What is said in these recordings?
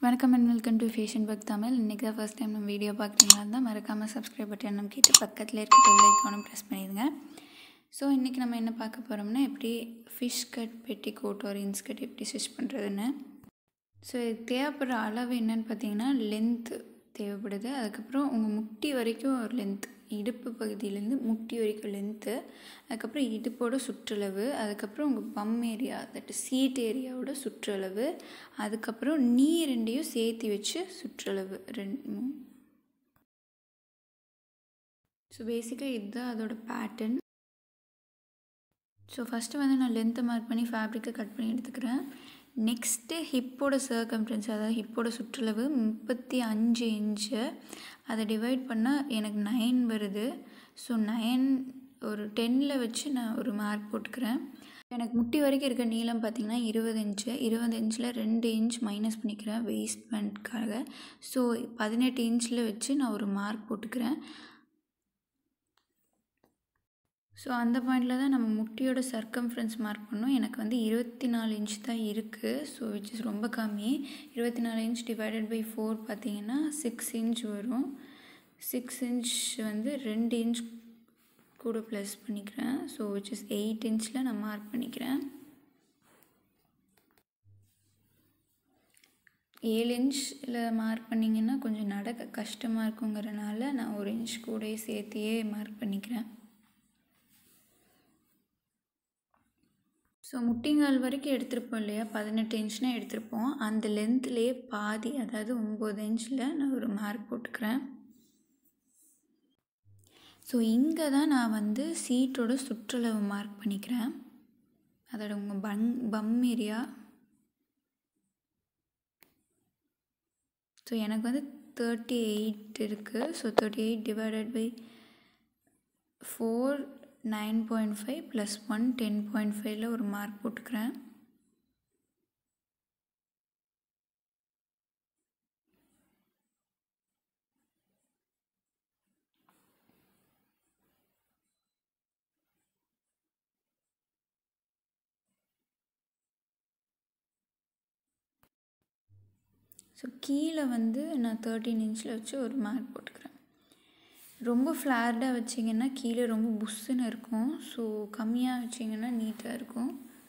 வணக்கம் and welcome to fashion bug Tamil இன்றைக்கி தான் ஃபஸ்ட் டைம் நம்ம வீடியோ பார்க்குறீங்களா இருந்தால் மறக்காமல் சப்ஸ்கிரைப் பட்டன் நம்ம கேட்டு பக்கத்தில் இருக்க பெல் ஐக்கானும் ப்ரெஸ் பண்ணிடுங்க ஸோ இன்றைக்கி நம்ம என்ன பார்க்க போகிறோம்னா எப்படி ஃபிஷ் கட் பெட்டி கோட் ஒரு இன்ஸ்கட் எப்படி ஸ்டிச் பண்ணுறதுன்னு ஸோ இது தேவைப்படுற அளவு என்னன்னு பார்த்தீங்கன்னா லென்த்து தேவைப்படுது அதுக்கப்புறம் உங்கள் முட்டி வரைக்கும் ஒரு லென்த் இடுப்பு பகுதியிலேருந்து முட்டி வரைக்கும் லென்த்து அதுக்கப்புறம் இடுப்போட சுற்றளவு அதுக்கப்புறம் உங்கள் பம் ஏரியா தட் சீட் ஏரியாவோட சுற்றளவு அதுக்கப்புறம் நீ ரெண்டையும் சேர்த்து வச்சு சுற்றளவு ரெண்டு ஸோ பேசிக்காக இதுதான் அதோட பேட்டர்ன் ஸோ ஃபஸ்ட்டு வந்து நான் லென்த்தை மார்க் பண்ணி ஃபேப்ரிக்கை கட் பண்ணி எடுத்துக்கிறேன் நெக்ஸ்ட்டு ஹிப்போட சர்க்கம்ஃபரன்ஸ் அதாவது ஹிப்போட சுற்றளவு முப்பத்தி அஞ்சு இன்ச்சு அதை டிவைட் பண்ணால் எனக்கு நைன் வருது ஸோ நைன் ஒரு டென்னில் வச்சு நான் ஒரு மார்க் போட்டுக்கிறேன் எனக்கு முட்டி வரைக்கும் இருக்க நீளம் பார்த்திங்கன்னா இருபது இன்ச்சு இருபது இன்ச்சில் ரெண்டு இன்ச் மைனஸ் பண்ணிக்கிறேன் வெயிஸ்ட் பேண்ட்காக ஸோ பதினெட்டு இன்ச்சில் வச்சு நான் ஒரு மார்க் போட்டுக்கிறேன் ஸோ அந்த பாயிண்டில் தான் நம்ம முட்டியோட சர்க்கம்ஃபரன்ஸ் மார்க் பண்ணோம் எனக்கு வந்து இருபத்தி நாலு இன்ச் தான் இருக்குது ஸோ விச் இஸ் ரொம்ப கம்மி இருபத்தி நாலு இன்ச் டிவைடட் பை ஃபோர் பார்த்தீங்கன்னா சிக்ஸ் இன்ச் வரும் சிக்ஸ் இன்ச் வந்து ரெண்டு இன்ச் கூட ப்ளஸ் பண்ணிக்கிறேன் ஸோ விச் இஸ் எயிட் இன்ச்சில் நான் மார்க் பண்ணிக்கிறேன் ஏழு இன்ச்சில் மார்க் பண்ணிங்கன்னா கொஞ்சம் நடக்க கஷ்டமாக இருக்குங்கிறனால நான் ஒரு இன்ச் கூடயே சேர்த்தியே மார்க் பண்ணிக்கிறேன் ஸோ முட்டிங்கால் வரைக்கும் எடுத்திருப்போம் இல்லையா பதினெட்டு இன்ச்னால் எடுத்திருப்போம் அந்த லென்த்லேயே பாதி அதாவது ஒம்பது இன்ச்சில் நான் ஒரு மார்க் போட்டுக்கிறேன் ஸோ இங்கே தான் நான் வந்து சீட்டோட சுற்றளவு மார்க் பண்ணிக்கிறேன் அதோட உங்கள் பன் பம் ஏரியா ஸோ எனக்கு வந்து தேர்ட்டி எயிட் இருக்குது so thirty eight divided by four nine point five plus one ten point ஃபைவ்ல ஒரு மார்க் போட்டுக்கிறேன் ஸோ கீழே வந்து நான் தேர்ட்டீன் இன்ச்சில் வச்சு ஒரு மார்க் போட்டுக்கிறேன் ரொம்ப ஃப்ளார்டாக வச்சிங்கன்னா கீழே ரொம்ப புஷ்ஷுன்னு இருக்கும் ஸோ கம்மியாக வச்சிங்கன்னா நீட்டாக இருக்கும்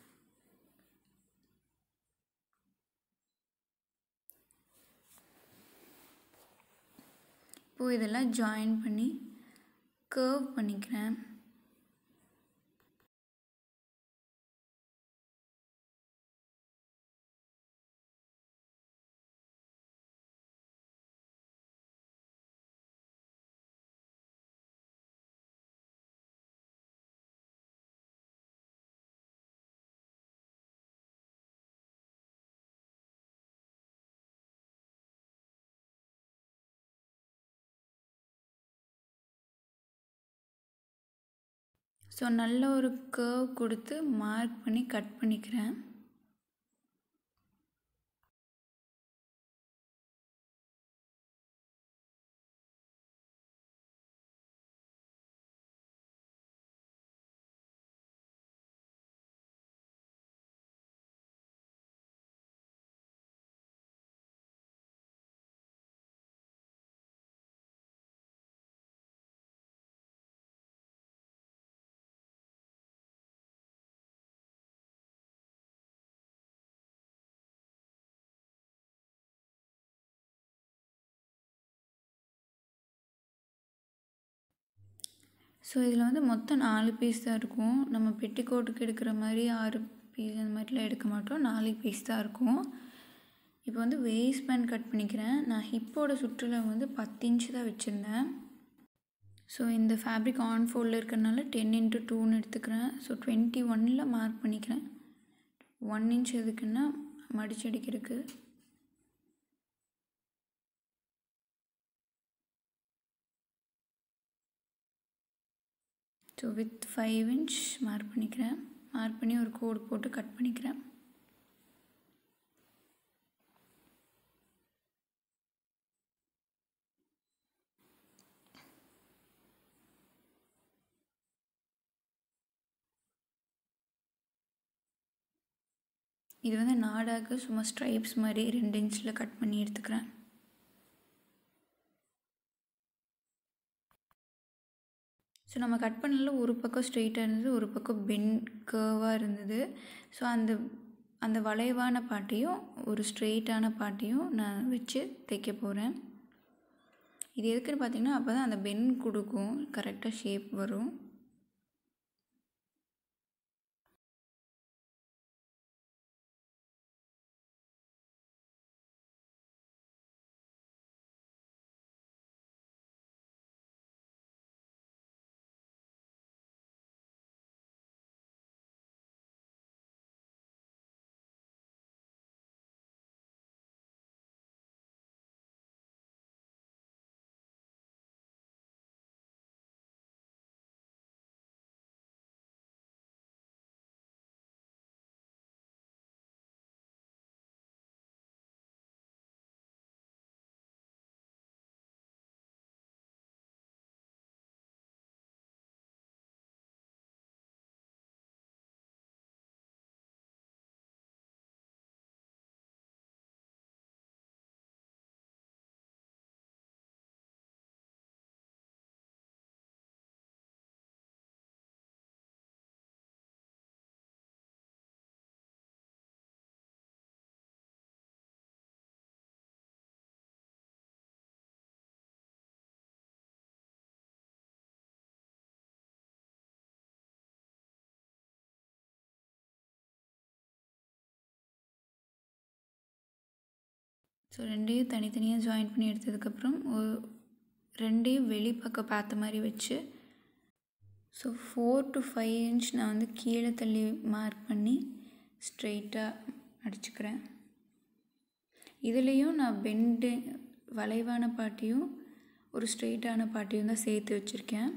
இப்போது இதெல்லாம் ஜாயின் பண்ணி கர்வ் பண்ணிக்கிறேன் ஸோ நல்ல ஒரு கர்வ் கொடுத்து மார்க் பண்ணி கட் பண்ணிக்கிறேன் ஸோ இதில் வந்து மொத்தம் நாலு பீஸ் தான் இருக்கும் நம்ம பெட்டிக்கோட்டுக்கு எடுக்கிற மாதிரி ஆறு பீஸ் அந்த மாதிரிலாம் எடுக்க மாட்டோம் நாலு பீஸ் தான் இருக்கும் இப்போ வந்து வேஸ்ட் பேண்ட் கட் பண்ணிக்கிறேன் நான் ஹிப்போட சுற்றுலா வந்து பத்து இன்ச்சு தான் வச்சுருந்தேன் ஸோ இந்த ஃபேப்ரிக் ஆன் ஃபோல்டில் இருக்கிறனால டென் இன்ட்டு டூன்னு எடுத்துக்கிறேன் ஸோ டுவெண்ட்டி ஒனில் மார்க் பண்ணிக்கிறேன் ஒன் இன்ச் எதுக்குன்னா மடிச்சு அடிக்கிறதுக்கு so with five inch mark பண்ணிக்கிறேன் மார்க் பண்ணி ஒரு கோடு போட்டு கட் பண்ணிக்கிறேன் இது வந்து நாடாக சும்மா ஸ்ட்ரைப்ஸ் மாதிரி ரெண்டு இன்ச்சில் கட் பண்ணி எடுத்துக்கிறேன் ஸோ நம்ம கட் பண்ணல ஒரு பக்கம் ஸ்ட்ரெயிட்டாக இருந்தது ஒரு பக்கம் பென் கேர்வாக இருந்தது ஸோ அந்த அந்த வளைவான பாட்டையும் ஒரு ஸ்ட்ரெயிட்டான பாட்டையும் நான் வச்சு தைக்க போகிறேன் இது எதுக்குன்னு பார்த்தீங்கன்னா அப்போ தான் அந்த பென் கொடுக்கும் கரெக்டாக ஷேப் வரும் ஸோ ரெண்டையும் தனித்தனியாக ஜாயின் பண்ணி எடுத்ததுக்கப்புறம் ஒரு ரெண்டையும் வெளிப்பக்கம் பார்த்த மாதிரி வச்சு so four to five inch நான் வந்து கீழே தள்ளி மார்க் பண்ணி ஸ்ட்ரெயிட்டாக அடிச்சுக்கிறேன் இதுலேயும் நான் பெண்டு வளைவான பாட்டியும் ஒரு ஸ்ட்ரெயிட்டான பாட்டியும் தான் சேர்த்து வச்சுருக்கேன்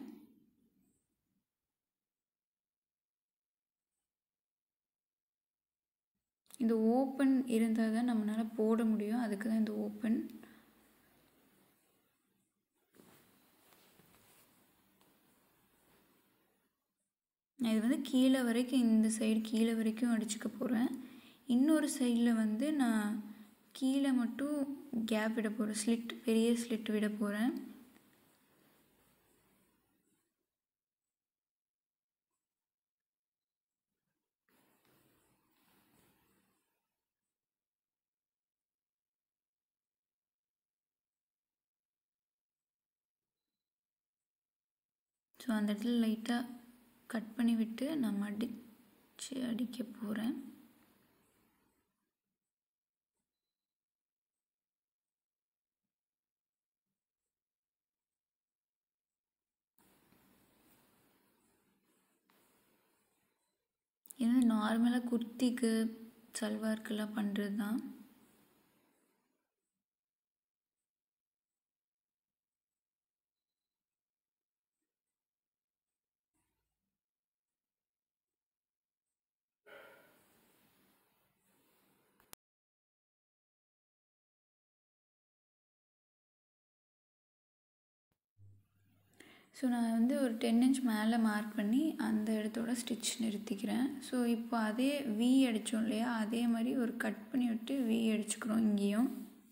இந்த ஓப்பன் இருந்தால் தான் நம்மளால் போட முடியும் அதுக்கு தான் இந்த ஓப்பன் நான் இது வந்து கீழே வரைக்கும் இந்த சைடு கீழே வரைக்கும் அடிச்சுக்க போகிறேன் இன்னொரு சைடில் வந்து நான் கீழே மட்டும் கேப் விட போகிறேன் ஸ்லிட் பெரிய ஸ்லிட் விட போகிறேன் ஸோ அந்த இடத்துல லைட்டாக கட் பண்ணி விட்டு நான் மடித்து அடிக்க போகிறேன் இது நார்மலாக குர்த்திக்கு சல்வார்க்கெல்லாம் பண்ணுறது தான் ஸோ நான் வந்து ஒரு டென் இன்ச் மேலே மார்க் பண்ணி அந்த இடத்தோட ஸ்டிச் நிறுத்திக்கிறேன் ஸோ இப்போ அதே வி அடித்தோம் இல்லையா அதே மாதிரி ஒரு கட் பண்ணி விட்டு வி அடிச்சுக்கிறோம் இங்கேயும்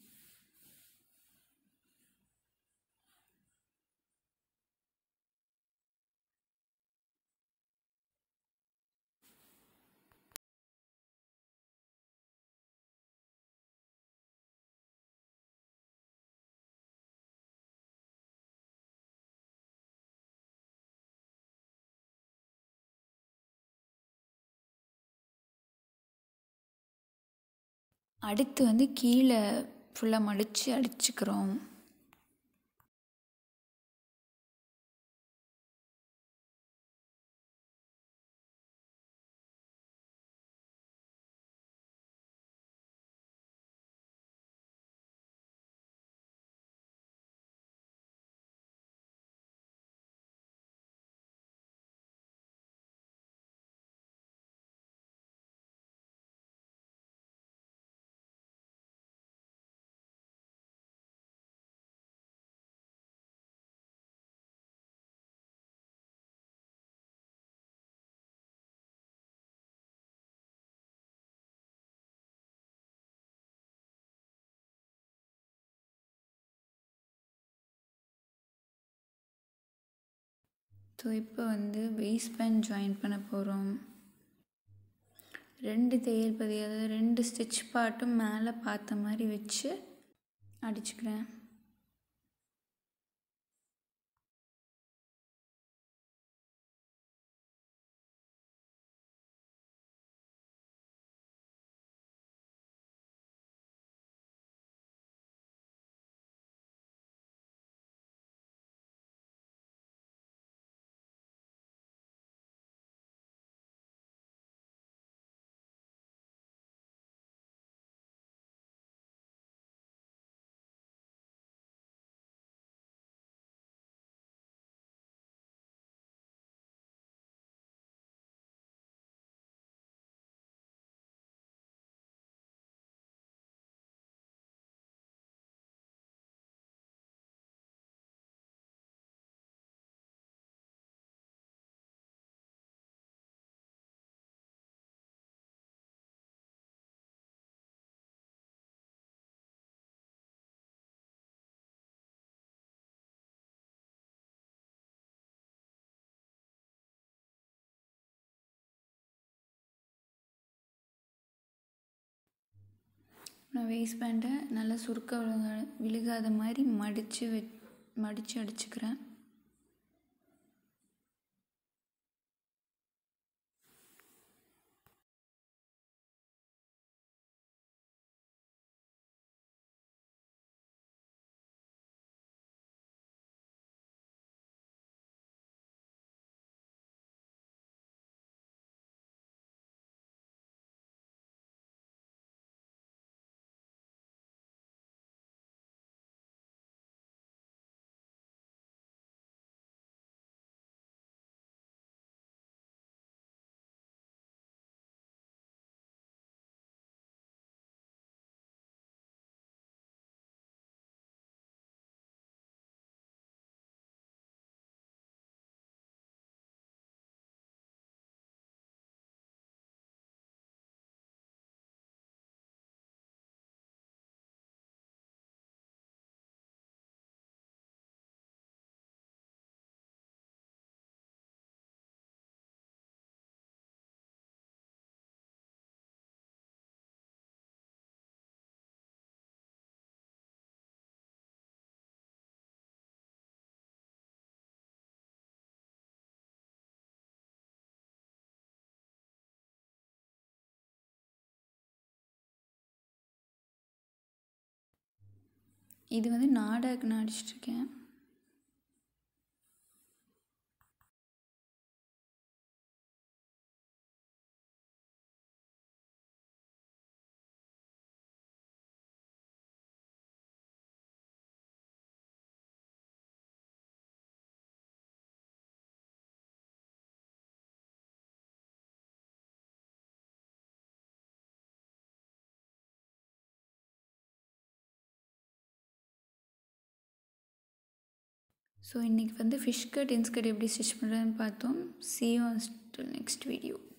அடுத்து வந்து கீழே ஃபுல்லாக மடித்து அடிச்சுக்கிறோம் ஸோ இப்போ வந்து வெயிஸ்ட் பேண்ட் ஜாயின் பண்ண போகிறோம் ரெண்டு தையல் பதி அதாவது ரெண்டு ஸ்டிச் பாட்டும் மேலே பார்த்த மாதிரி வச்சு அடிச்சுக்கிறேன் நான் வேஸ்ட் பேண்ட்டை நல்லா சுருக்க விழுக விழுகாத மாதிரி மடித்து வெ மடித்து அடிச்சுக்கிறேன் இது வந்து நாடாக்கு நான் அடிச்சிட்ருக்கேன் ஸோ இன்றைக்கி வந்து ஃபிஷ் கட் இன்ஸ்கட் எப்படி ஸ்டிச் பண்ணுறதுன்னு பார்த்தோம் சி யூ நெக்ஸ்ட் வீடியோ